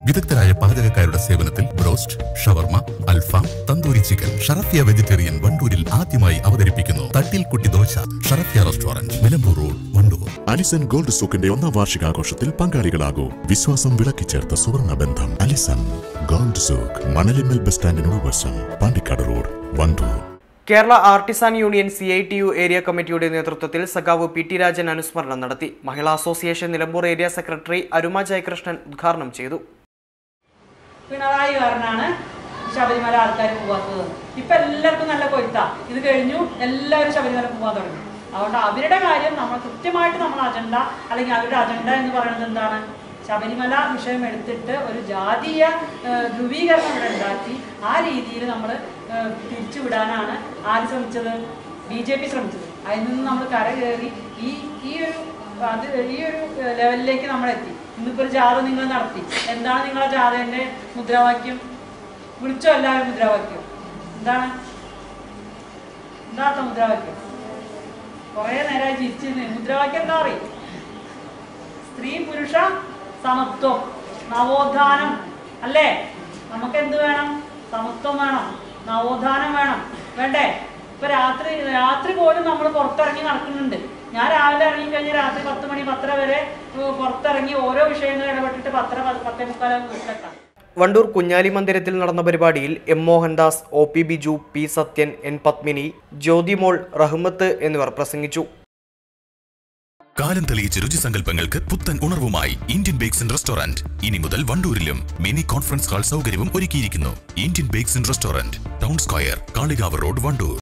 വിദഗ്ധരായ പാചകക്കാരുടെ സേവനത്തിൽ ബ്രോസ്റ്റ് ഷവർമ അൽഫാം തന്തൂരി ചിക്കൻ ഷറഫിയ വെജിറ്റേറിയൻ വണ്ടൂരിൽ ആദ്യമായി അവതരിപ്പിക്കുന്നു തട്ടിൽ കുട്ടി dosa Sharafiya restaurant Nilambur road Wandoor Alison gold സൂക്കിന്റെ ഒന്നാം വാർഷികാഘോഷത്തിൽ പങ്കാളികളാകൂ വിശ്വാസം വിളക്കി ചേർത്ത സുവർണ ബന്ധം Alison gold souk Manalimal bus സ്റ്റാൻഡിനോട് വശം Pandikkad road Wandoor Kerala artisan union C I T U area കമ്മിറ്റിയുടെ നേതൃത്വത്തിൽ സഖാവ് പി ടി രാജൻ അനുസ്മരണം നടത്തി Mahila association Nilambur area secretary Aruma Jayakrishnan ഉദ്ഘാടനം ചെയ്തു പിണറായി കാരനാണ് ശബരിമല ആൾക്കാർ പോവാത്തത് ഇപ്പൊ എല്ലാവർക്കും നല്ല കൊയ്ത്ത ഇത് കഴിഞ്ഞു എല്ലാവരും ശബരിമല പോവാൻ തുടങ്ങി അതുകൊണ്ട് അവരുടെ കാര്യം നമ്മൾ കൃത്യമായിട്ട് നമ്മൾ അജണ്ട അല്ലെങ്കിൽ അവരുടെ അജണ്ട എന്ന് പറയുന്നത് എന്താണ് ശബരിമല വിഷയം എടുത്തിട്ട് ഒരു ജാതീയ ഏഹ്, ധ്രുവീകരണം ഇവിടെ ഉണ്ടാക്കി ആ രീതിയിൽ നമ്മൾ തിരിച്ചുവിടാനാണ് ആര് ശ്രമിച്ചത് ബി ജെ പി ശ്രമിച്ചത് അതിൽ നിന്ന് നമ്മൾ കരകയറി ഈ ഈ ഒരു അത് ഈ ഒരു ലെവലിലേക്ക് നമ്മൾ എത്തി ഇന്നിപ്പോ ഒരു ജാഥ നിങ്ങൾ നടത്തി എന്താണ് നിങ്ങളെ ജാഥന്റെ മുദ്രാവാക്യം വിളിച്ചോ എല്ലാവരും മുദ്രാവാക്യം എന്താണ് എന്താത്ത മുദ്രാവാക്യം കുറെ നേരമായി ചിരിച്ചിരുന്നു മുദ്രാവാക്യം എന്താ പറയും സ്ത്രീ പുരുഷ സമത്വം നവോത്ഥാനം അല്ലേ നമുക്ക് എന്ത് വേണം സമത്വം വേണം നവോത്ഥാനം വേണം വേണ്ടേ ഇപ്പൊ രാത്രി രാത്രി പോലും നമ്മൾ പുറത്തിറങ്ങി നടക്കുന്നുണ്ട് ഞാൻ രാവിലെ ഇറങ്ങി കഴിഞ്ഞ് രാത്രി പത്ത് മണി പത്തര വരെ ഏർ പുറത്തിറങ്ങി ഓരോ വിഷയങ്ങൾ ഇടപെട്ടിട്ട് പത്തര പത്ത് പത്തേ മുക്കാലും വീട്ടിലെത്താം വണ്ടൂർ കുഞ്ഞാലി മന്ദിരത്തിൽ നടന്ന പരിപാടിയിൽ M Mohandas O P Biju P Sathyan N Padmini Jyothimol Rahmath എന്നിവർ പ്രസംഗിച്ചു കാലം തെളിയിച്ച രുചിസങ്കല്പങ്ങൾക്ക് പുത്തൻ ഉണർവുമായി ഇന്ത്യൻ ബേക്സ് ആൻഡ് റെസ്റ്റോറന്റ് ഇനി മുതൽ വണ്ടൂരിലും മിനി കോൺഫറൻസ് ഹാൾ സൗകര്യവും ഒരുക്കിയിരിക്കുന്നു Indian bakes and restaurant town square Kalikavu road Wandoor